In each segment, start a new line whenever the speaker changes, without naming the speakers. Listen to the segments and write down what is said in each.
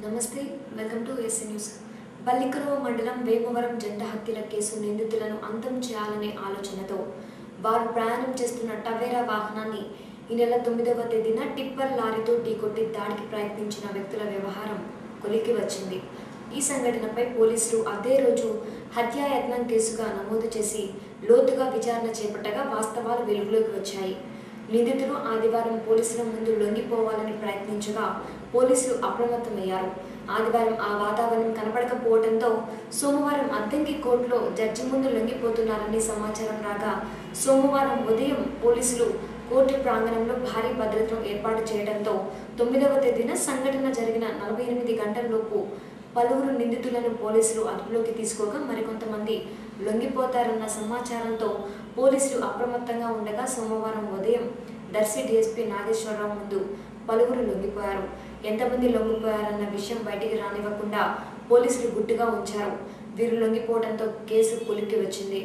నమస్తే welcome to AC news Ballikurava మండలం వేమవరం జంట హత్యల కేసు నిందితులను అంతం చేయాలనే ఆలోచనతో వారు ప్రయాణం చేస్తున్న టవేరా వాహనాన్ని ఈ నెల తొమ్మిదవ తేదీన టిప్పర్ లారీతో ఢీకొట్టి దాడికి ప్రయత్నించిన వ్యక్తుల వ్యవహారం కొలికి వచ్చింది ఈ సంఘటనపై పోలీసులు అదే రోజు హత్యాయత్నం కేసుగా నమోదు చేసి లోతుగా విచారణ చేపట్టగా వాస్తవాలు వెలుగులోకి వచ్చాయి నిందితులు ఆదివారం పోలీసుల ముందు లొంగిపోవాలని ప్రయత్నించగా పోలీసులు అప్రమత్తమయ్యారు ఆదివారం ఆ వాతావరణం కనపడకపోవడంతో సోమవారం అద్దంకి కోర్టులో జడ్జి ముందు లొంగిపోతున్నారని సమాచారం రాగా సోమవారం ఉదయం పోలీసులు కోర్టు ప్రాంగణంలో భారీ భద్రతను ఏర్పాటు చేయడంతో తొమ్మిదవ తేదీన సంఘటన జరిగిన నలభై ఎనిమిది గంటలలోపు పలువురు నిందితులను పోలీసులు అదుపులోకి తీసుకోగా మరికొంతమంది లొంగిపోతారన్న సమాచారంతో పోలీసులు అప్రమత్తంగా ఉండగా సోమవారం ఉదయం దర్శి డీఎస్పీ నాగేశ్వరరావు ముందు పలువురు లొంగిపోయారు ఎంతమంది లొంగిపోయారన్న విషయం బయటికి రానివ్వకుండా పోలీసులు గుట్టుగా ఉంచారు వీరు లొంగిపోవడంతో కేసు కొలిక్కి వచ్చింది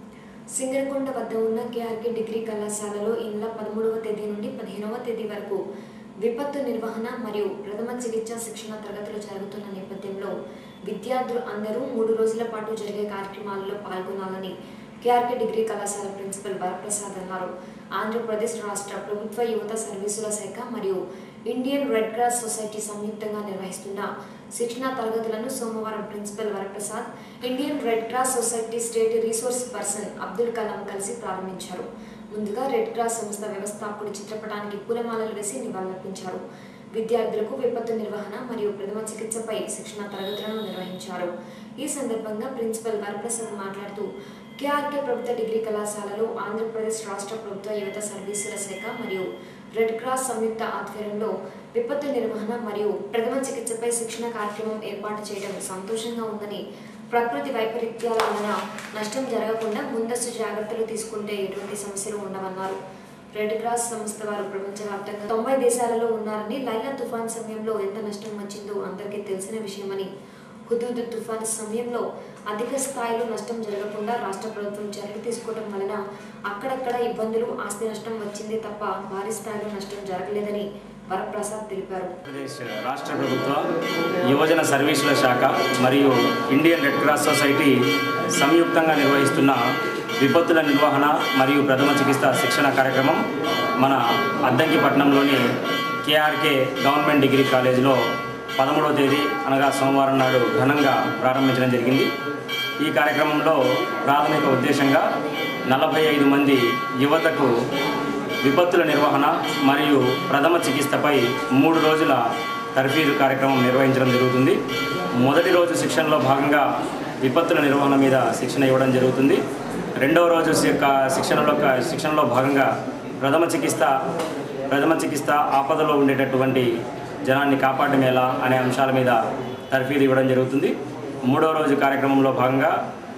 సింగరకొండ వద్ద ఉన్న కేఆర్కే డిగ్రీ కళాశాలలో ఈ నెల పదమూడవ తేదీ నుండి పదిహేనవ తేదీ వరకు విపత్తు నిర్వహణ మరియు ప్రథమ చికిత్స శిక్షణ తరగతులు జరుగుతున్న నేపథ్యంలో విద్యార్థులు అందరూ మూడు రోజుల పాటు జరిగే కార్యక్రమాలలో పాల్గొనాలని కేఆర్కే డిగ్రీ కళాశాల ప్రిన్సిపల్ వరప్రసాద్ అన్నారు ఆంధ్రప్రదేశ్ రాష్ట్ర ప్రభుత్వ యువత సర్వీసుల శాఖ మరియు ఇండియన్ రెడ్ క్రాస్ సొసైటీ సంయుక్తంగా నిర్వహిస్తున్న శిక్షణా తరగతులను సోమవారం principal Varaprasad Indian red cross society state resource person Abdul Kalam కలిసి ప్రారంభించారు ముందుగా రెడ్ క్రాస్ సంస్థ వ్యవస్థాపకుడి చిత్రపటానికి పూలమాలలు వేసి నివాళులర్పించారు విద్యార్థులకు విపత్తు నిర్వహణ మరియు ప్రథమ చికిత్సపై శిక్షణ తరగతులను నిర్వహించారు ఈ సందర్భంగా ప్రిన్సిపల్ వరప్రసాద్ మాట్లాడుతూ కేఆర్కే ప్రభుత్వ డిగ్రీ కళాశాలలో ఆంధ్రప్రదేశ్ రాష్ట్ర ప్రభుత్వ యువత సర్వీసుల శాఖ మరియు రెడ్ క్రాస్ సంయుక్త ఆధ్వర్యంలో విపత్తు నిర్వహణ మరియు ప్రథమ చికిత్సపై శిక్షణ కార్యక్రమం ఏర్పాటు చేయడం సంతోషంగా ఉందని ప్రకృతి వైపరీత్యాల వలన నష్టం జరగకుండా ముందస్తు జాగ్రత్తలు తీసుకుంటే ఎటువంటి సమస్యలు ఉండవన్నారు రెడ్ క్రాస్ సంస్థ వారు ప్రపంచవ్యాప్తంగా తొంభై దేశాలలో ఉన్నారని లైలా తుఫాన్ సమయంలో ఎంత నష్టం వచ్చిందో అందరికీ తెలిసిన విషయమని హుదూద్ తుఫాన్ సమయంలో అధిక స్థాయిలో నష్టం జరగకుండా రాష్ట్ర ప్రభుత్వం చర్యలు తీసుకోవడం వలన అక్కడక్కడ ఇబ్బందులు ఆస్తి నష్టం వచ్చింది తప్ప భారీ స్థాయిలో నష్టం జరగలేదని వరప్రసాద్ తెలిపారు
ఆంధ్రప్రదేశ్ రాష్ట్ర ప్రభుత్వ యువజన సర్వీసుల శాఖ మరియు ఇండియన్ రెడ్ క్రాస్ సొసైటీ సంయుక్తంగా నిర్వహిస్తున్న విపత్తుల నిర్వహణ మరియు ప్రథమ చికిత్స శిక్షణ కార్యక్రమం మన అద్దంకి పట్టణంలోని కేఆర్కే గవర్నమెంట్ డిగ్రీ కాలేజీలో పదమూడవ తేదీ అనగా సోమవారం నాడు ఘనంగా ప్రారంభించడం జరిగింది ఈ కార్యక్రమంలో ప్రాథమిక ఉద్దేశంగా నలభై ఐదు మంది యువతకు విపత్తుల నిర్వహణ మరియు ప్రథమ చికిత్సపై మూడు రోజుల తర్ఫీదు కార్యక్రమం నిర్వహించడం జరుగుతుంది మొదటి రోజు శిక్షణలో భాగంగా విపత్తుల నిర్వహణ మీద శిక్షణ ఇవ్వడం జరుగుతుంది రెండవ రోజు శి- క- శిక్షణలో క- శిక్షణలో భాగంగా ప్రథమ చికిత్స ప్రథమ చికిత్స ఆపదలో ఉండేటటువంటి జనాన్ని కాపాడడం ఎలా అనే అంశాల మీద తర్ఫీదు ఇవ్వడం జరుగుతుంది మూడవ రోజు కార్యక్రమంలో భాగంగా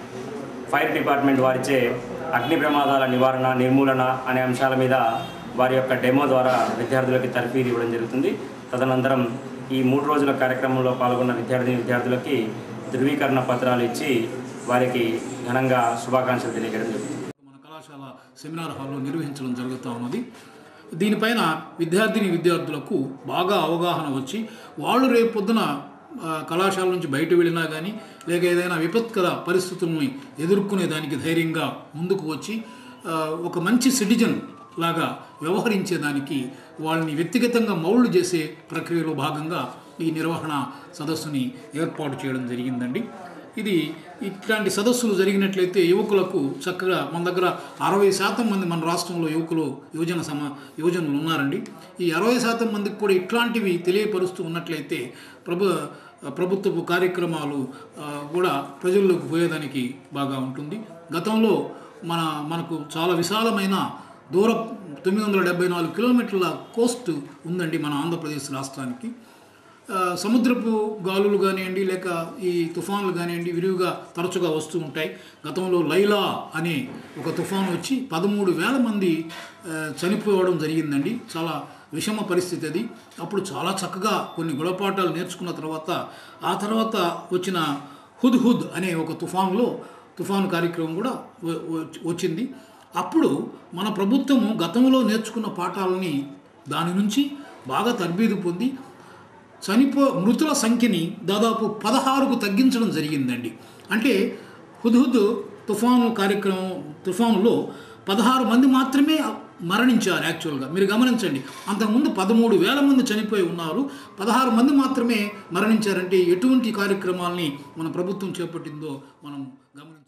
ఫైర్ డిపార్ట్మెంట్ వారిచే అగ్ని ప్రమాదాల నివారణ నిర్మూలన అనే అంశాల మీద వారి యొక్క డెమో ద్వారా విద్యార్థులకి తర్ఫీదు ఇవ్వడం జరుగుతుంది తదనంతరం ఈ మూడు రోజుల కార్యక్రమంలో పాల్గొన్న విద్యార్థి విద్యార్థులకి ధృవీకరణ పత్రాలు ఇచ్చి వారికి ఘనంగా శుభాకాంక్షలు తెలియజేయడం జరుగుతుంది
మన కళాశాల సెమినార్ హాల్లో నిర్వహించడం జరుగుతూ ఉన్నది దీనిపైన విద్యార్థిని విద్యార్థులకు బాగా అవగాహన వచ్చి వాళ్ళు రేపు పొద్దున ఆ, కళాశాల నుంచి బయట వెళ్ళినా కానీ లేక ఏదైనా విపత్కర పరిస్థితుల్ని ఎదుర్కొనే దానికి ధైర్యంగా ముందుకు వచ్చి ఆ, ఒక మంచి సిటిజన్ లాగా వ్యవహరించేదానికి వాళ్ళని వ్యక్తిగతంగా మౌళ్ళు చేసే ప్రక్రియలో భాగంగా ఈ నిర్వహణ సదస్సుని ఏర్పాటు చేయడం జరిగిందండి ఇది ఇట్లాంటి సదస్సులు జరిగినట్లయితే యువకులకు చక్కగా మన దగ్గర అరవై శాతం మంది మన రాష్ట్రంలో యువకులు యువజన సమ యువజనులు ఉన్నారండి ఈ అరవై శాతం మందికి కూడా ఇట్లాంటివి తెలియపరుస్తూ ఉన్నట్లయితే ప్రభు ప్రభుత్వపు కార్యక్రమాలు ఆ, కూడా ప్రజల్లోకి పోయేదానికి బాగా ఉంటుంది గతంలో మన మనకు చాలా విశాలమైన దూర తొమ్మిది వందల డెబ్బై నాలుగు కిలోమీటర్ల కోస్ట్ ఉందండి మన ఆంధ్రప్రదేశ్ రాష్ట్రానికి ఆ, సముద్రపు గాలులు కానివ్వండి లేక ఈ తుఫాన్లు కానివ్వండి విరివిగా తరచుగా వస్తూ ఉంటాయి గతంలో లైలా అనే ఒక తుఫాన్ వచ్చి పదమూడు వేల మంది ఆ, చనిపోవడం జరిగిందండి చాలా విషమ పరిస్థితి అది అప్పుడు చాలా చక్కగా కొన్ని గుణపాఠాలు నేర్చుకున్న తర్వాత ఆ తర్వాత వచ్చిన హుద్ హుద్ అనే ఒక తుఫాన్లో తుఫాను కార్యక్రమం కూడా వ- వ- వచ్చింది అప్పుడు మన ప్రభుత్వము గతంలో నేర్చుకున్న పాఠాలని దాని నుంచి బాగా తర్బీదు పొంది చనిపో మృతుల సంఖ్యని దాదాపు పదహారుకు తగ్గించడం జరిగిందండి అంటే హుద్హుద్ తుఫాను కార్యక్రమం తుఫానులో పదహారు మంది మాత్రమే మరణించారు యాక్చువల్గా మీరు గమనించండి అంతకుముందు పదమూడు వేల మంది చనిపోయి ఉన్నారు పదహారు మంది మాత్రమే మరణించారంటే ఎటువంటి కార్యక్రమాల్ని మన ప్రభుత్వం చేపట్టిందో మనం గమనించాలి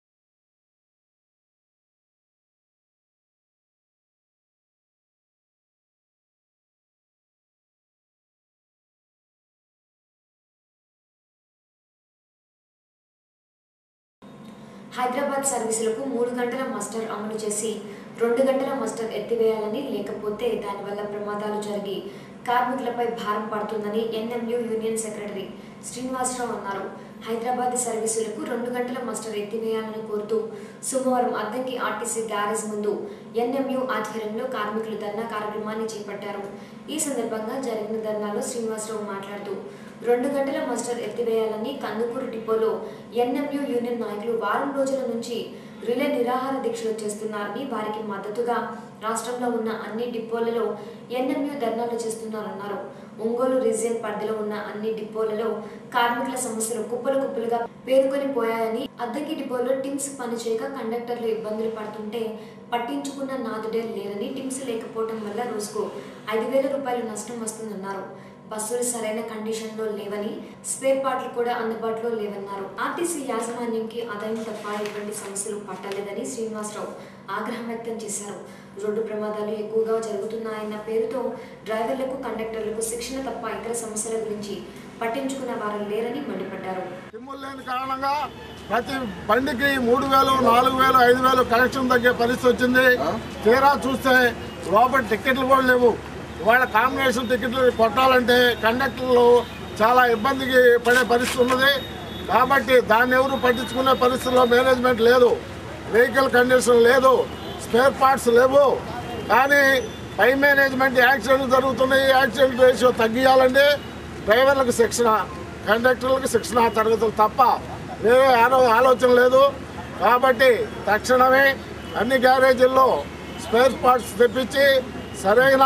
హైదరాబాద్ సర్వీసులకు మూడు గంటల మస్టర్ అమలు చేసి రెండు గంటల మస్టర్ ఎత్తివేయాలని లేకపోతే దానివల్ల ప్రమాదాలు జరిగి కార్మికులపై భారం పడుతుందని ఎన్ఎంయు యూనియన్ సెక్రటరీ శ్రీనివాసరావు అన్నారు హైదరాబాద్ సర్వీసులకు రెండు గంటల మస్టర్ ఎత్తివేయాలని కోరుతూ సోమవారం అద్దంకి ఆర్టీసీ గ్యారేజ్ ముందు ఎన్ఎంయు ఆధ్వర్యంలో కార్మికులు ధర్నా కార్యక్రమాన్ని చేపట్టారు ఈ సందర్భంగా జరిగిన ధర్నాలో శ్రీనివాసరావు మాట్లాడుతూ రెండు గంటల మస్టర్ ఎత్తివేయాలని కందుకూరు డిపోలో ఎన్ఎంయు యూనియన్ నాయకులు వారం రోజుల నుంచి రిలే నిరాహార దీక్షలు చేస్తున్నారని వారికి మద్దతుగా రాష్ట్రంలో ఉన్న అన్ని డిపోలలో ఎన్ఎంయు ధర్నాలు చేస్తున్నారన్నారు ఒంగోలు రీజియన్ పరిధిలో ఉన్న అన్ని డిపోలలో కార్మికుల సమస్యలు కుప్పలు కుప్పలుగా పేరుకొని పోయాయని అద్దెకి డిపోలో టిమ్స్ పనిచేయక కండక్టర్లు ఇబ్బందులు పడుతుంటే పట్టించుకున్న నాదుడే లేరని టిమ్స్ లేకపోవడం వల్ల రోజుకు ఐదు వేల రూపాయలు నష్టం వస్తుందన్నారు బస్సులు సరైన కండిషన్లో లేవని స్పేర్ పార్ట్లు కూడా అందుబాటులో లేవన్నారు ఆర్టీసీ యాజమాన్యంకి ఆదాయం తప్ప ఎటువంటి సమస్యలు పట్టలేదని శ్రీనివాసరావు ఆగ్రహం వ్యక్తం చేశారు రోడ్డు ప్రమాదాలు ఎక్కువగా జరుగుతున్నాయన్న పేరుతో డ్రైవర్లకు కండక్టర్లకు శిక్షణ తప్ప ఇతర సమస్యల గురించి పట్టించుకున్న వారు లేరని మండిపడ్డారు
సిమ్ములు లేని కారణంగా ప్రతి బండికి మూడు వేలు నాలుగు వేలు ఐదు వేలు కలెక్షన్ తగ్గే పరిస్థితి వచ్చింది తీరా చూస్తే లోపల టికెట్లు కూడా లేవు వాళ్ళ కాంబినేషన్ టికెట్లు కొట్టాలంటే కండక్టర్లు చాలా ఇబ్బందికి పడే పరిస్థితి ఉన్నది కాబట్టి దాన్ని ఎవరు పట్టించుకునే పరిస్థితిలో మేనేజ్మెంట్ లేదు వెహికల్ కండిషన్ లేదు స్పేర్ పార్ట్స్ లేవు కానీ పై మేనేజ్మెంట్ యాక్సిడెంట్లు జరుగుతున్నాయి యాక్సిడెంట్ రేషియో తగ్గియాలంటే డ్రైవర్లకు శిక్షణ కండక్టర్లకు శిక్షణ తరగతులు తప్ప వేరే ఆలో ఆలోచన లేదు కాబట్టి తక్షణమే అన్ని గ్యారేజీల్లో స్పేర్ పార్ట్స్ తెప్పించి సరైన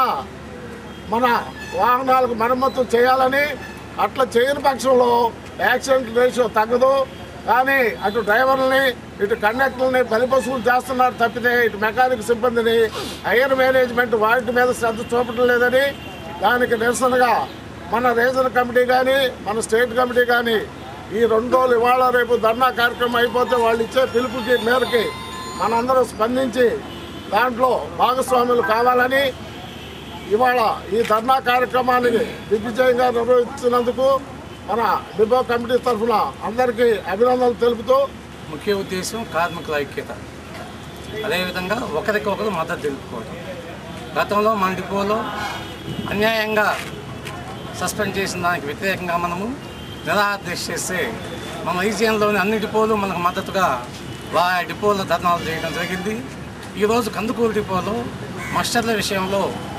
మన వాహనాలకు మరమ్మతు చేయాలని అట్లా చేయని పక్షంలో యాక్సిడెంట్ రేషియో తగ్గదు కానీ అటు డ్రైవర్లని ఇటు కండక్టర్ని బలిపశువులు చేస్తున్నారు తప్పితే ఇటు మెకానిక్ సిబ్బందిని హైయర్ మేనేజ్మెంట్ వాటి మీద శ్రద్ధ చూపడం లేదని దానికి నిరసనగా మన రీజనల్ కమిటీ కానీ మన స్టేట్ కమిటీ కానీ ఈ రెండు రోజులు ఇవాళ రేపు ధర్నా కార్యక్రమం అయిపోతే వాళ్ళు ఇచ్చే పిలుపుకి మేరకి మనందరం స్పందించి దాంట్లో భాగస్వాములు కావాలని ఇవాళ ఈ ధర్నా కార్యక్రమాన్ని దిగ్విజయంగా నిర్వహించినందుకు మన డిపో కమిటీ తరఫున అందరికీ అభినందనలు తెలుపుతూ
ముఖ్య ఉద్దేశం కార్మికుల ఐక్యత అదేవిధంగా ఒకరికి ఒకరు మద్దతు తెలుపుకోవడం గతంలో మన డిపోలో అన్యాయంగా సస్పెండ్ చేసిన దానికి వ్యతిరేకంగా మనము నిరాహార దీక్ష చేస్తే మన రీజియన్లోని అన్ని డిపోలు మనకు మద్దతుగా వా డిపోలో ధర్నాలు చేయడం జరిగింది ఈరోజు కందుకూరు డిపోలో మస్టర్ల విషయంలో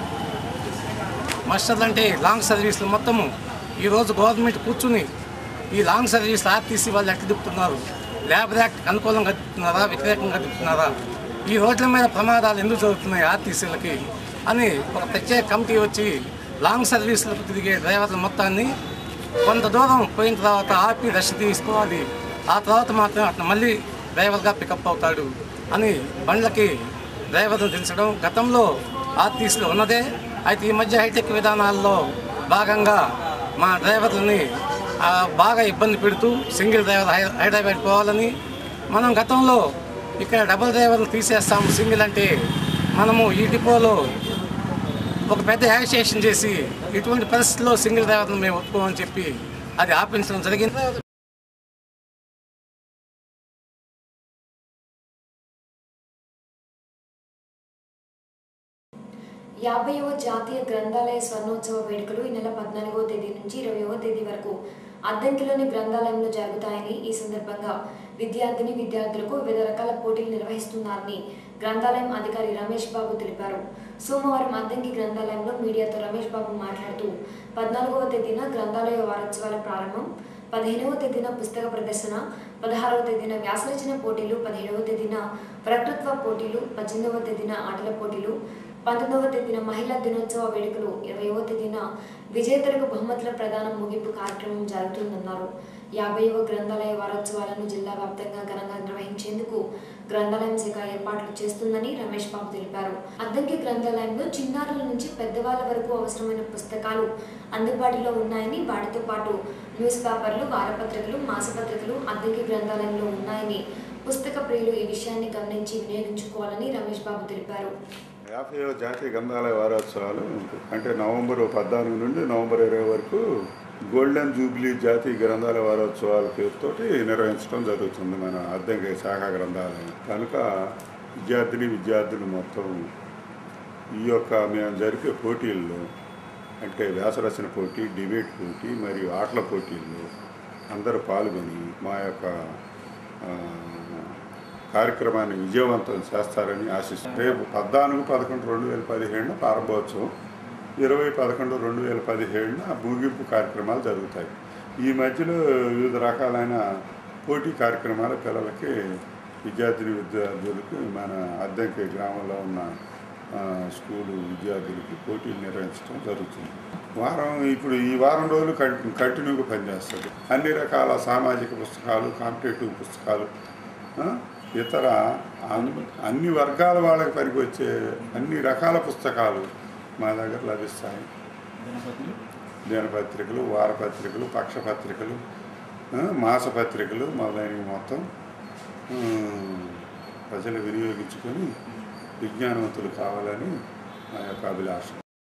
మాస్టర్లు అంటే లాంగ్ సర్వీసులు మొత్తము ఈరోజు గవర్నమెంట్ కూర్చుని ఈ లాంగ్ సర్వీసులు ఆర్టీసీ వాళ్ళు ఎట్లా తిప్పుతున్నారు లేబర్ యాక్ట్ అనుకూలంగా తిప్పుతున్నారా వ్యతిరేకంగా తిప్పుతున్నారా ఈ రోడ్ల మీద ప్రమాదాలు ఎందుకు జరుగుతున్నాయి ఆర్టీసీలకి అని ఒక ప్రత్యేక కమిటీ వచ్చి లాంగ్ సర్వీసులకు తిరిగే డ్రైవర్ల మొత్తాన్ని కొంత దూరం పోయిన తర్వాత ఆపి రష్ తీసుకోవాలి ఆ తర్వాత మాత్రం అతను మళ్ళీ డ్రైవర్గా పికప్ అవుతాడు అని బండ్లకి డ్రైవర్ను దించడం గతంలో ఆర్టీసీలో ఉన్నదే అయితే ఈ మధ్య హైటెక్ విధానాల్లో భాగంగా మా డ్రైవర్లని ఆ, బాగా ఇబ్బంది పెడుతూ సింగిల్ డ్రైవర్ హై- హైదరాబాద్ పోవాలని మనం గతంలో ఇక్కడ డబుల్ డ్రైవర్లు తీసేస్తాము సింగిల్ అంటే మనము ఈ డిపోలో ఒక పెద్ద యాజిటేషన్ చేసి ఇటువంటి పరిస్థితుల్లో సింగిల్ డ్రైవర్ను మేము ఒప్పుకోమని చెప్పి అది ఆపించడం జరిగింది
యాభైవ జాతీయ గ్రంథాలయ స్వర్ణోత్సవ వేడుకలు ఈ నెల పద్నాలుగవ తేదీ నుంచి ఇరవైవ తేదీ వరకు అద్దంకిలోని గ్రంథాలయంలో జరుగుతాయని ఈ సందర్భంగా విద్యార్థిని విద్యార్థులకు వివిధ రకాల పోటీలు నిర్వహిస్తున్నారని గ్రంథాలయం అధికారి రమేష్ బాబు తెలిపారు సోమవారం అద్దంకి గ్రంథాలయంలో మీడియాతో రమేష్ బాబు మాట్లాడుతూ పద్నాలుగవ తేదీన గ్రంథాలయ వారోత్సవాల ప్రారంభం పదిహేనవ తేదీన పుస్తక ప్రదర్శన పదహారవ తేదీన వ్యాసరచన పోటీలు పదిహేడవ తేదీన వక్తృత్వ పోటీలు పద్దెనిమిదవ తేదీన ఆటల పోటీలు పంతొమ్మిదవ తేదీన మహిళా దినోత్సవ వేడుకలు ఇరవైవ తేదీన విజేతలకు బహుమతుల ప్రదానం ముగింపు కార్యక్రమం జరుగుతుందన్నారు యాభైవ గ్రంథాలయ వారోత్సవాలను జిల్లా వ్యాప్తంగా ఘనంగా నిర్వహించేందుకు గ్రంథాలయం శాఖ ఏర్పాట్లు చేస్తుందని రమేష్ బాబు తెలిపారు అద్దంకి గ్రంథాలయంలో చిన్నారుల నుంచి పెద్దవాళ్ళ వరకు అవసరమైన పుస్తకాలు అందుబాటులో ఉన్నాయని వాటితో పాటు న్యూస్ పేపర్లు వారపత్రికలు మాసపత్రికలు అద్దంకి గ్రంథాలయంలో ఉన్నాయని పుస్తక ప్రియులు ఈ విషయాన్ని గమనించి వినియోగించుకోవాలని రమేష్ బాబు తెలిపారు
యాభైవ జాతీయ గ్రంథాలయ వారోత్సవాలు అంటే నవంబర్ పద్నాలుగు నుండి నవంబర్ ఇరవై వరకు గోల్డెన్ జూబ్లీ జాతీయ గ్రంథాలయ వారోత్సవాల పేరుతోటి నిర్వహించడం జరుగుతుంది మన అద్దెంకి శాఖ గ్రంథాలయం కనుక విద్యార్థిని విద్యార్థులు మొత్తం ఈ యొక్క మేము జరిపే పోటీల్లో అంటే వ్యాసరచన పోటీ డిబేట్ పోటీ మరియు ఆటల పోటీల్లో అందరూ పాల్గొని మా యొక్క ఆ, కార్యక్రమాన్ని విజయవంతం చేస్తారని ఆశిస్తున్నాను రేపు పద్నాలుగు పదకొండు రెండు వేల పదిహేడున ప్రారంభోత్సవం ఇరవై పదకొండు రెండు వేల పదిహేడున ముగింపు కార్యక్రమాలు జరుగుతాయి ఈ మధ్యలో వివిధ రకాలైన పోటీ కార్యక్రమాల పిల్లలకి విద్యార్థిని విద్యార్థులకు మన అద్దెంకి గ్రామంలో ఉన్న ఆ, స్కూలు విద్యార్థులకి పోటీలు నిర్వహించడం జరుగుతుంది వారం ఇప్పుడు ఈ వారం రోజులు కంటి కంటిన్యూగా పనిచేస్తుంది అన్ని రకాల సామాజిక పుస్తకాలు కాంపిటేటివ్ పుస్తకాలు ఆ, ఇతర అన్ని అన్ని వర్గాల వాళ్ళకి పనికొచ్చే అన్ని రకాల పుస్తకాలు మా దగ్గర లభిస్తాయి దినపత్రికలు వారపత్రికలు పక్షపత్రికలు ఆ, మాసపత్రికలు మొదలైనవి మొత్తం ఆ, ప్రజలు వినియోగించుకొని విజ్ఞానవంతులు కావాలని మా యొక్క అభిలాష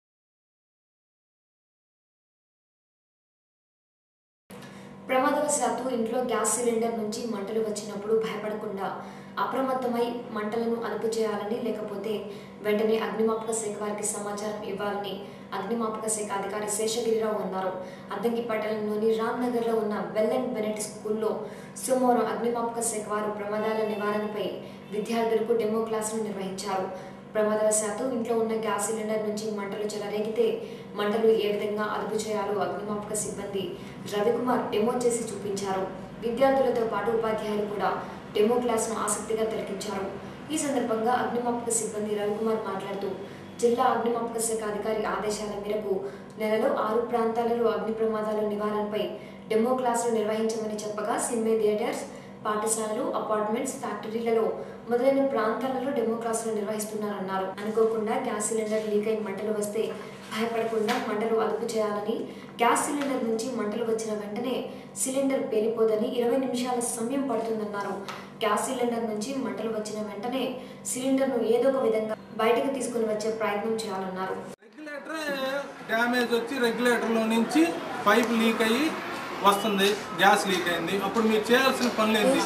ప్రమాదవశాత్తు ఇంట్లో గ్యాస్ సిలిండర్ నుంచి మంటలు వచ్చినప్పుడు భయపడకుండా అప్రమత్తమై మంటలను అదుపు చేయాలని లేకపోతే వెంటనే అగ్నిమాపక శాఖ వారికి సమాచారం ఇవ్వాలని అగ్నిమాపక శాఖ అధికారి శేషగిరిరావు అన్నారు అద్దంకి పట్టణంలోని రామ్ నగర్లో ఉన్న బెల్ అండ్ బెనెట్ స్కూల్లో సోమవారం అగ్నిమాపక శాఖ వారు ప్రమాదాల నివారణపై విద్యార్థులకు డెమో క్లాసులు నిర్వహించారు ప్రమాదవశాత్తు ఇంట్లో ఉన్న గ్యాస్ సిలిండర్ నుంచి మంటలు చెలరేగితే మంటలు ఏ విధంగా అదుపు చేయాలో అగ్నిమాపక సిబ్బంది రవికుమార్ డెమో చేసి చూపించారు విద్యార్థులతో పాటు ఉపాధ్యాయులు కూడా డెమో క్లాస్ను ఆసక్తిగా తిలకించారు ఈ సందర్భంగా అగ్నిమాపక సిబ్బంది రవికుమార్ మాట్లాడుతూ జిల్లా అగ్నిమాపక శాఖ అధికారి ఆదేశాల మేరకు నెలలో ఆరు ప్రాంతాలలో అగ్ని ప్రమాదాల నివారణపై డెమో క్లాసులు నిర్వహించమని చెప్పగా సినిమా థియేటర్స్ పాఠశాలలు అపార్ట్మెంట్స్ ఫ్యాక్టరీలలో మొదలైన ప్రాంతాలలో డెమో క్లాసులు నిర్వహిస్తున్నారన్నారు అనుకోకుండా గ్యాస్ సిలిండర్ లీక్ అయి మంటలు వస్తే భయపడకుండా మంటలు అదుపు చేయాలని గ్యాస్ సిలిండర్ నుంచి మంటలు వచ్చిన వెంటనే సిలిండర్ పేలిపోదని ఇరవై నిమిషాల సమయం పడుతుందన్నారు గ్యాస్ సిలిండర్ నుంచి మంటలు వచ్చిన వెంటనే సిలిండర్ను ఏదో ఒక విధంగా బయటకు తీసుకుని వచ్చే ప్రయత్నం చేయాలన్నారు
రెగ్యులేటర్ డ్యామేజ్ వచ్చి రెగ్యులేటర్లో నుంచి పైప్ లీక్ అయ్యి వస్తుంది గ్యాస్ లీక్ అయింది అప్పుడు మీరు చేయాల్సిన పనులు ఏంటి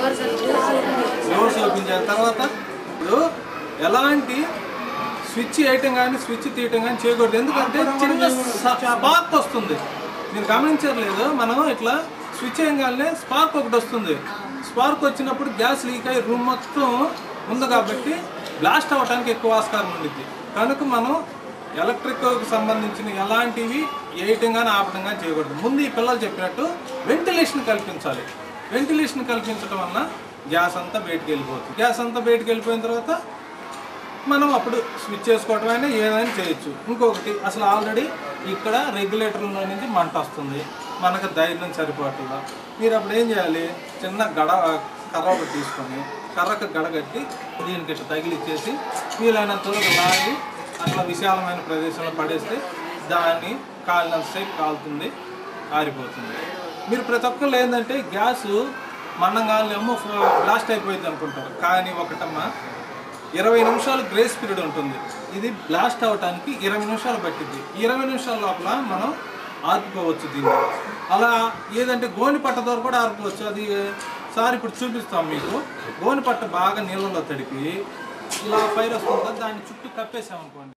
డోర్స్ ఓపెన్ చేయాలి తర్వాత ఇప్పుడు ఎలాంటి స్విచ్ వేయటం కానీ స్విచ్ తీయటం కానీ చేయకూడదు ఎందుకంటే చిన్న స్పార్క్ వస్తుంది మీరు గమనించట్లేదు మనం ఇట్లా స్విచ్ వేయగానే స్పార్క్ ఒకటి వస్తుంది స్పార్క్ వచ్చినప్పుడు గ్యాస్ లీక్ అయ్యి రూమ్ మొత్తం ఉంది కాబట్టి బ్లాస్ట్ అవ్వడానికి ఎక్కువ ఆస్కారం ఉండిద్ది కనుక మనం ఎలక్ట్రిక్కి సంబంధించిన ఎలాంటివి వేయటం కానీ ఆపటం కానీ చేయకూడదు ముందు ఈ పిల్లలు చెప్పినట్టు వెంటిలేషన్ కల్పించాలి వెంటిలేషన్ కల్పించడం వల్ల గ్యాస్ అంతా బయటికి వెళ్ళిపోతుంది గ్యాస్ అంతా బయటికి వెళ్ళిపోయిన తర్వాత మనం అప్పుడు స్విచ్ చేసుకోవటమైనా ఏదైనా చేయొచ్చు ఇంకొకటి అసలు ఆల్రెడీ ఇక్కడ రెగ్యులేటర్లో నుంచి మంట వస్తుంది మనకు ధైర్యం సరిపోవట్లేదు మీరు అప్పుడు ఏం చేయాలి చిన్న గడ కర్ర ఒకటి తీసుకొని కర్రకు గడ కట్టి దీనికి ఇట్లా తగిలిచ్చేసి వీలైనంత వరకు లాగి అట్లా విశాలమైన ప్రదేశంలో పడేస్తే దాన్ని కాలినంతసేపు కాలుతుంది ఆరిపోతుంది మీరు ప్రతి ఒక్కళ్ళు ఏంటంటే గ్యాస్ మండంగానే ఏమో బ్లాస్ట్ అయిపోయింది అనుకుంటారు కానీ ఒకటమ్మా ఇరవై నిమిషాలు గ్రేస్ పీరియడ్ ఉంటుంది ఇది బ్లాస్ట్ అవడానికి ఇరవై నిమిషాలు పట్టింది ఇరవై నిమిషాల లోపల మనం ఆర్పుకోవచ్చు దీన్ని అలా ఏదంటే గోని పట్ట ద్వారా కూడా ఆర్పుకోవచ్చు అది సార్ ఇప్పుడు చూపిస్తాం మీకు గోని పట్ట బాగా నీళ్ళలో తడిపి ఇలా ఫైర్ వస్తుంది దాన్ని చుట్టూ కప్పేసామనుకోండి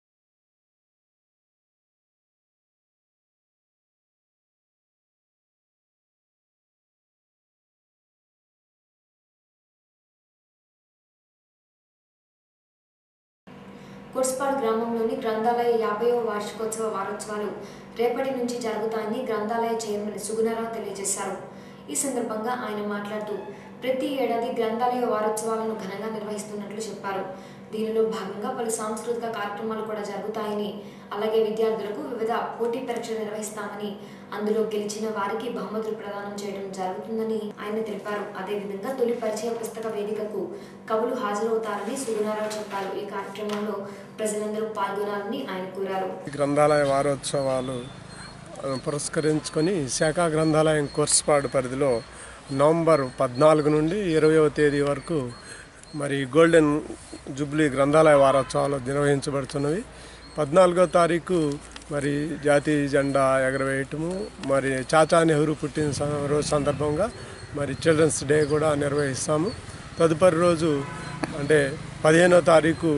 కుర్స్పాడ్ గ్రామంలోని గ్రంథాలయ యాభైవ వార్షికోత్సవ వారోత్సవాలు రేపటి నుంచి జరుగుతాయని గ్రంథాలయ చైర్మన్ సుగుణారావు తెలియజేశారు ఈ సందర్భంగా ఆయన మాట్లాడుతూ ప్రతి ఏడాది గ్రంథాలయ వారోత్సవాలను ఘనంగా నిర్వహిస్తున్నట్లు చెప్పారు దీనిలో భాగంగా పలు సాంస్కృతిక కార్యక్రమాలు కూడా జరుగుతాయని అలాగే విద్యార్థులకు వివిధ పోటీ పరీక్షలు నిర్వహిస్తామని అందులో గెలిచిన వారికి బహుమతులు ప్రదానం చేయడం జరుగుతుందని ఆయన తెలిపారు అదేవిధంగా తొలి పరిచయ పుస్తక వేదికకు కవులు హాజరవుతారని సుగుణారావు చెప్పారు ఈ కార్యక్రమంలో ప్రజలందరూ పాల్గొనాలని ఆయన కోరారు
గ్రంథాలయ వారోత్సవాలు ఆ, పురస్కరించుకొని శాఖా గ్రంథాలయం కోర్సుపాడు పరిధిలో నవంబర్ పద్నాలుగు నుండి ఇరవయవ తేదీ వరకు మరి గోల్డెన్ జూబ్లీ గ్రంథాలయ వారోత్సవాలు నిర్వహించబడుతున్నవి పద్నాలుగో తారీఖు మరి జాతీయ జెండా ఎగరవేయటము మరి చాచా నెహ్రూ పుట్టిన స- రోజు సందర్భంగా మరి చిల్డ్రన్స్ డే కూడా నిర్వహిస్తాము తదుపరి రోజు అంటే పదిహేనో తారీఖు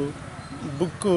బుక్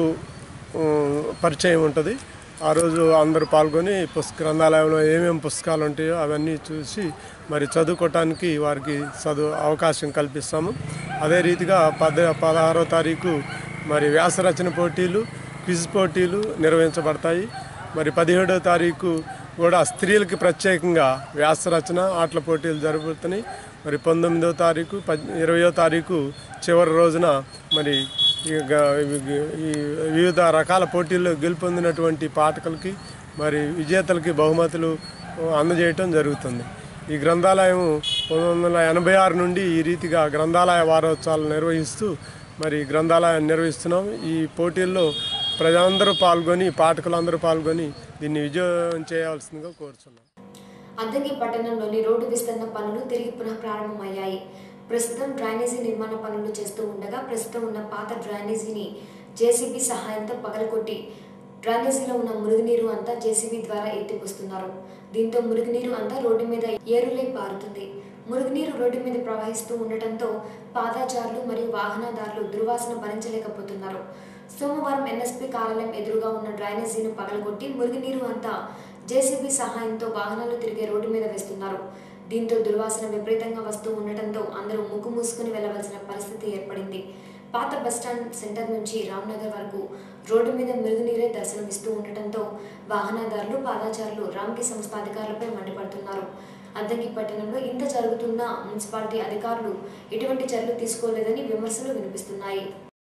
ఉమ్, పరిచయం ఉంటుంది ఆ రోజు అందరూ పాల్గొని పుస్తక గ్రంథాలయంలో ఏమేమి పుస్తకాలు ఉంటాయో అవన్నీ చూసి మరి చదువుకోవటానికి వారికి చదువు అవకాశం కల్పిస్తాము అదే రీతిగా పద పదహారో తారీఖు మరి వ్యాసరచన పోటీలు క్విజ్ పోటీలు నిర్వహించబడతాయి మరి పదిహేడో తారీఖు కూడా స్త్రీలకి ప్రత్యేకంగా వ్యాసరచన ఆటల పోటీలు జరుగుతున్నాయి మరి పంతొమ్మిదో తారీఖు పద్ ఇరవయో తారీఖు చివరి రోజున మరి ఈ గ- ఈ- ఈ వివిధ రకాల పోటీల్లో గెలుపొందినటువంటి పాఠకులకి మరి విజేతలకి బహుమతులు అందజేయటం జరుగుతుంది ఈ గ్రంథాలయం పంతొమ్మిది వందల ఎనభై ఆరు నుండి ఈ రీతిగా గ్రంథాలయ వారోత్సవాలు నిర్వహిస్తూ మరి గ్రంథాలయాన్ని నిర్వహిస్తున్నాం ఈ పోటీల్లో ప్రజలందరూ పాల్గొని పాఠకులందరూ పాల్గొని దీన్ని విజయం చేయాల్సిందిగా కోరుతున్నాం
అద్దంకి పట్టణంలోని రోడ్డు విస్తరణ పనులు తిరిగి పునః ప్రారంభమయ్యాయి ప్రస్తుతం డ్రైనేజీ నిర్మాణ పనులు చేస్తూ ఉండగా ప్రస్తుతం ఉన్న పాత డ్రైనేజీని జేసీబీ సహాయంతో పగలకొట్టి డ్రైనేజీలో ఉన్న మురుగునీరు అంతా జేసీబీ ద్వారా ఎత్తిపోస్తున్నారు దీంతో మురుగునీరు అంతా రోడ్డు మీద ఏరులై పారుతుంది మురుగునీరు రోడ్డు మీద ప్రవహిస్తూ ఉండటంతో పాదాచారులు మరియు వాహనదారులు దుర్వాసన భరించలేకపోతున్నారు సోమవారం ఎన్ఎస్పీ కార్యాలయం ఎదురుగా ఉన్న డ్రైనేజీని పగలగొట్టి మురుగునీరు అంతా జేసీబీ సహాయంతో వాహనాలు తిరిగే రోడ్డు మీద వేస్తున్నారు దీంతో దుర్వాసన విపరీతంగా వస్తూ ఉండటంతో అందరూ ముక్కు మూసుకుని వెళ్లవలసిన పరిస్థితి ఏర్పడింది పాత బస్టాండ్ సెంటర్ నుంచి రామ్నగర్ వరకు రోడ్డు మీద మురుగునీరే దర్శనమిస్తూ ఉండటంతో వాహనదారులు పాదాచారులు రామ్కి సంస్థ అధికారులపై మండిపడుతున్నారు అద్దంకి పట్టణంలో ఇంత జరుగుతున్నా మున్సిపాలిటీ అధికారులు ఎటువంటి చర్యలు తీసుకోలేదని విమర్శలు వినిపిస్తున్నాయి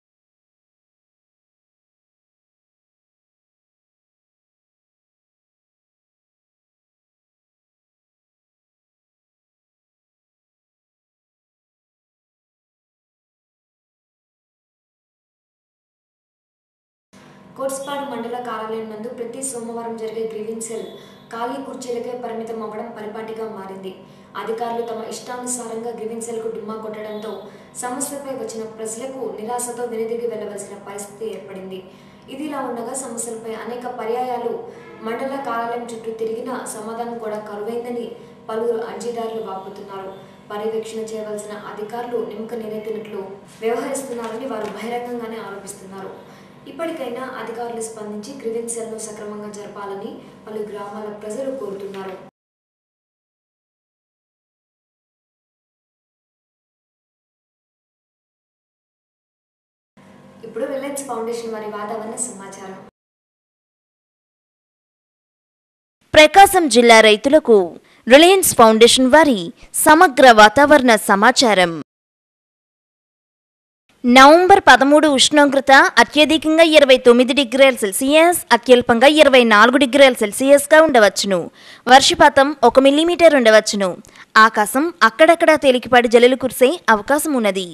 కోట్స్పాడు మండల కార్యాలయం నందు ప్రతి సోమవారం జరిగే గ్రీవింగ్ సెల్ ఖాళీ కుర్చీలకే పరిమితం అవ్వడం పరిపాటిగా మారింది అధికారులు తమ ఇష్టానుసారంగా గ్రీవింగ్ సెల్కు డుమ్మా కొట్టడంతో సమస్యపై వచ్చిన ప్రజలకు నిరాశతో వెనుదిరిగి వెళ్లవలసిన పరిస్థితి ఏర్పడింది ఇదిలా ఉండగా సమస్యలపై అనేక పర్యాయాలు మండల కార్యాలయం చుట్టూ తిరిగినా సమాధానం కూడా కరువైందని పలువురు అర్జీదారులు వాపోతున్నారు పర్యవేక్షణ చేయవలసిన అధికారులు నిమ్మక నీరెత్తినట్లు వ్యవహరిస్తున్నారని వారు బహిరంగంగానే ఆరోపిస్తున్నారు ఇప్పటికైనా అధికారులు స్పందించి గ్రీవెన్స్ సెల్ను సక్రమంగా జరపాలని పలు గ్రామాల ప్రజలు కోరుతున్నారు ఇప్పుడు రిలయన్స్ ఫౌండేషన్ వారి వాతావరణ సమాచారం
ప్రకాశం జిల్లా రైతులకు రిలయన్స్ ఫౌండేషన్ వారి సమగ్ర వాతావరణ సమాచారం నవంబర్ పదమూడు ఉష్ణోగ్రత అత్యధికంగా ఇరవై తొమ్మిది డిగ్రీల సెల్సియస్ అత్యల్పంగా ఇరవై నాలుగు డిగ్రీల సెల్సియస్గా ఉండవచ్చును వర్షపాతం ఒక మిల్లీమీటర్ ఉండవచ్చును ఆకాశం అక్కడక్కడా తేలికపాటి జల్లులు కురిసే అవకాశం ఉన్నది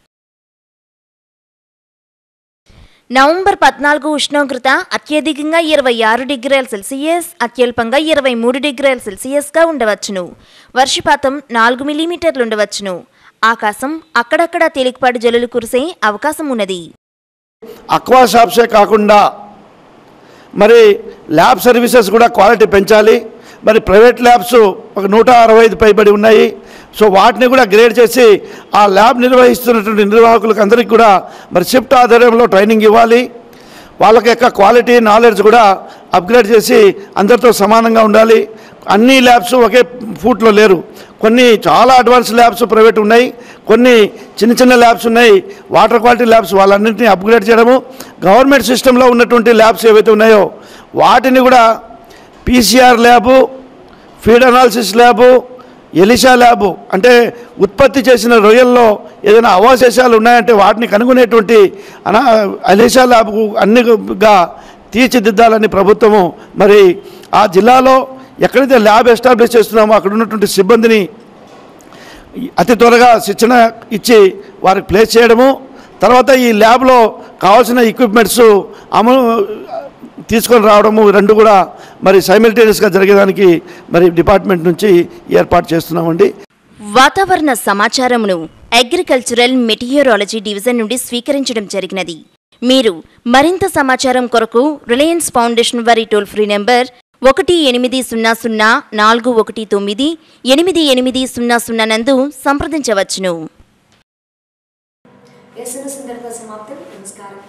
నవంబర్ పద్నాలుగు ఉష్ణోగ్రత అత్యధికంగా ఇరవై ఆరు డిగ్రీల సెల్సియస్ అత్యల్పంగా ఇరవై మూడు డిగ్రీల సెల్సియస్గా ఉండవచ్చును వర్షపాతం నాలుగు మిల్లీమీటర్లు ఉండవచ్చును ఆకాశం అక్కడక్కడా తేలికపాటి జల్లులు కురిసే అవకాశం ఉన్నది
అక్వా షాప్సే కాకుండా మరి ల్యాబ్ సర్వీసెస్ కూడా క్వాలిటీ పెంచాలి మరి ప్రైవేట్ ల్యాబ్స్ ఒక నూట అరవై ఐదు పైబడి ఉన్నాయి సో వాటిని కూడా గ్రేడ్ చేసి ఆ ల్యాబ్ నిర్వహిస్తున్నటువంటి నిర్వాహకులకు అందరికీ కూడా మరి షిఫ్ట్ ఆధ్వర్యంలో ట్రైనింగ్ ఇవ్వాలి వాళ్ళకి యొక్క క్వాలిటీ నాలెడ్జ్ కూడా అప్గ్రేడ్ చేసి అందరితో సమానంగా ఉండాలి అన్ని ల్యాబ్స్ ఒకే ఫూట్లో లేరు కొన్ని చాలా అడ్వాన్స్ ల్యాబ్స్ ప్రైవేట్ ఉన్నాయి కొన్ని చిన్న చిన్న ల్యాబ్స్ ఉన్నాయి వాటర్ క్వాలిటీ ల్యాబ్స్ వాళ్ళన్నింటినీ అప్గ్రేడ్ చేయడము గవర్నమెంట్ సిస్టంలో ఉన్నటువంటి ల్యాబ్స్ ఏవైతే ఉన్నాయో వాటిని కూడా PCR lab feed analysis lab ELISA lab అంటే ఉత్పత్తి చేసిన రొయ్యల్లో ఏదైనా అవశేషాలు ఉన్నాయంటే వాటిని కనుగొనేటువంటి అనా ఎలిషా ల్యాబ్ అన్నిగా తీర్చిదిద్దాలని ప్రభుత్వము మరి ఆ జిల్లాలో ఎక్కడైతే ల్యాబ్ ఎస్టాబ్లిష్ చేస్తున్నామో అక్కడ ఉన్నటువంటి సిబ్బందిని అతి త్వరగా శిక్షణ ఇచ్చి వారికి ప్లేస్ చేయడము తర్వాత ఈ ల్యాబ్లో కావాల్సిన ఎక్విప్మెంట్స్ అమలు తీసుకొని రావడము ఈ రెండు కూడా మరి సైమిల్టేనియస్గా జరిగేదానికి మరి డిపార్ట్మెంట్ నుంచి ఏర్పాటు చేస్తున్నామండి
వాతావరణ సమాచారమును అగ్రికల్చరల్ మెటీరియాలజీ డివిజన్ నుండి స్వీకరించడం జరిగినది మీరు మరింత సమాచారం కొరకు రిలయన్స్ ఫౌండేషన్ వారి టోల్ ఫ్రీ నెంబర్ ఒకటి ఎనిమిది సున్నా సున్నా నాలుగు ఒకటి తొమ్మిది ఎనిమిది ఎనిమిది సున్నా సున్నా నందు సంప్రదించవచ్చును
ఎస్ఎన్ఎస్ ఇంతటితో సమాప్తం నమస్కారం